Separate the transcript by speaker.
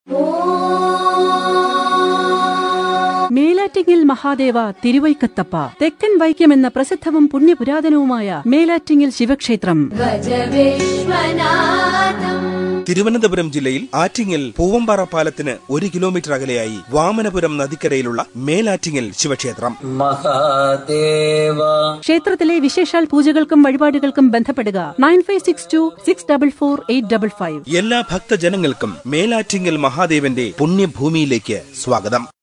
Speaker 1: മേലാറ്റിങ്ങൽ മഹാദേവ തിരുവൈക്കത്തപ്പ തെക്കൻ വൈക്കം എന്ന പ്രസിദ്ധവും പുണ്യപുരാതനവുമായ മേലാറ്റിങ്ങൽ ശിവക്ഷേത്രം
Speaker 2: ഗജവിശ്വനാഥം
Speaker 3: തിരുവനന്തപുരം ജില്ലയിൽ ആറ്റിങ്ങൽ പൂവമ്പാറ പാലത്തിന് ഒരു കിലോമീറ്റർ അകലെയായി വാമനപുരം നദിക്കരയിലുള്ള മേലാറ്റിങ്ങൽ ശിവക്ഷേത്രം
Speaker 4: മഹാദേവ
Speaker 1: ക്ഷേത്രത്തിലെ വിശേഷാൽ പൂജകൾക്കും വഴിപാടുകൾക്കും ബന്ധപ്പെടുക nine five six two six double four eight double five
Speaker 3: എല്ലാ ഭക്തജനങ്ങൾക്കും മേലാറ്റിങ്ങൽ മഹാദേവന്റെ പുണ്യഭൂമിയിലേക്ക് സ്വാഗതം